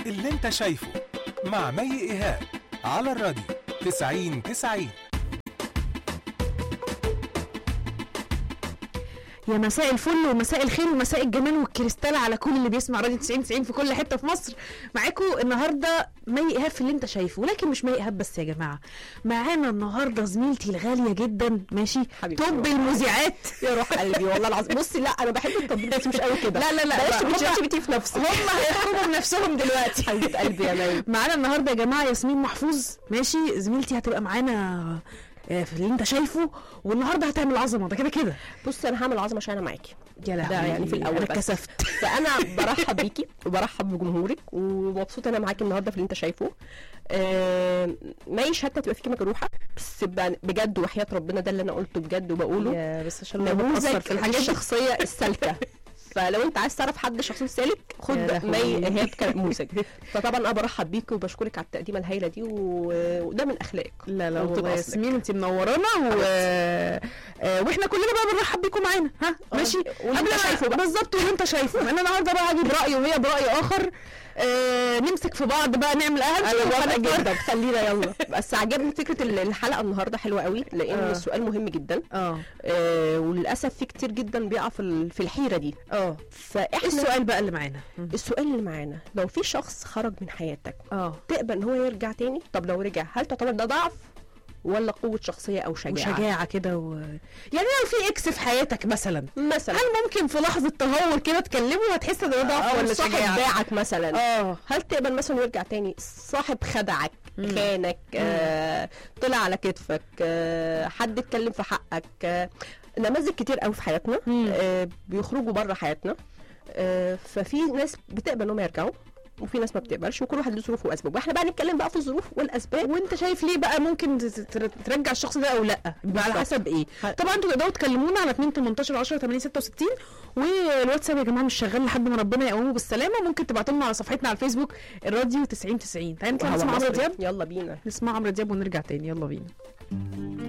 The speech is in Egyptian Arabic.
اللي انت شايفه مع مي ايهاب على الراديو 90 90 يا مساء الفل ومساء الخير ومساء الجمال والكريستال على كل اللي بيسمع راديو 90 90 في كل حته في مصر معاكم النهارده مي ايهاب في اللي انت شايفه ولكن مش مي ايهاب بس يا جماعه معانا النهارده زميلتي الغاليه جدا ماشي حبيبتي توب المذيعات يا روح قلبي والله العظيم بصي لا انا بحب التطبيق بس مش قوي كده لا لا لا بلاش هم- تبتدي تبتدي في نفسك هم هيحكموا بنفسهم دلوقتي حبيبه قلبي يا مي معانا النهارده يا جماعه ياسمين محفوظ ماشي زميلتي هتبقى معانا آه، في اللي انت شايفه والنهارده هتعمل عظمه ده كده كده بصي انا هعمل عظمه عشان انا معاكي يا ده يعني في الأول انا بس. اتكسفت فانا برحب بيكي وبرحب بجمهورك ومبسوطه انا معاكي النهارده في اللي انت شايفه آه مي شهادتها تبقى فيكي مجروحه بس ب- بجد وحياه ربنا ده اللي انا قلته بجد وبقوله يا بس عشان أنا بتأثر نموذج في الحاجات دي الشخصيه السالكه فلو انت عايز تعرف حد شخصيته سالك خد يا لهوي. مي ايهاب كنموذج فطبعا انا برحب بيكي وبشكرك على التقديمه الهائله دي و- وده من اخلاقك لا لا وبتبقى والله أصلك. ياسمين انت منورانا و... آه، واحنا كلنا بقى بنرحب بيكم معانا ها آه، ماشي واللي انت قبل ما- شايفه بقى. بالظبط واللي انت شايفه انا النهارده بقى هاجي برايي وهي براي اخر آه نمسك في بعض بقى نعمل اهم انا موافقه جدا خلينا يلا بس عجبني فكره ال- الحلقه النهارده حلوه قوي لان آه. السؤال مهم جدا اه آه وللاسف في كتير جدا بيقع في ال- في الحيره دي اه ايه فاحنا السؤال بقى اللي معانا السؤال اللي معانا لو في شخص خرج من حياتك اه تقبل ان هو يرجع تاني طب لو رجع هل تعتبر ده ضعف ولا قوه شخصيه او شجاعه وشجاعه كده و... يعني لو في اكس في حياتك مثلا مثلا هل ممكن في لحظه تهور كده تكلمه هتحس ان ده ضعف او ولا صاحب شجاعه باعك مثلا اه هل تقبل مثلا يرجع تاني صاحب خدعك خانك آه، طلع على كتفك آه، حد اتكلم في حقك آه، نماذج كتير قوي في حياتنا مم. آه، بيخرجوا بره حياتنا آه، ففي ناس بتقبل انهم يرجعوا وفي ناس ما بتقبلش وكل واحد له ظروفه واسباب واحنا بقى نتكلم بقى في الظروف والاسباب وانت شايف ليه بقى ممكن تت- تت- ترجع الشخص ده او لا على بالظبط. حسب ايه ه- طبعا انتوا تقدروا تكلمونا على 2 18 10 80 66 والواتساب يا جماعه مش شغال لحد ما ربنا يقومه بالسلامه ممكن تبعتوا لنا على صفحتنا على الفيسبوك الراديو 90 90 تعالى نطلع وهوا نسمع عمرو مصري. دياب يلا بينا نسمع عمرو دياب ونرجع تاني يلا بينا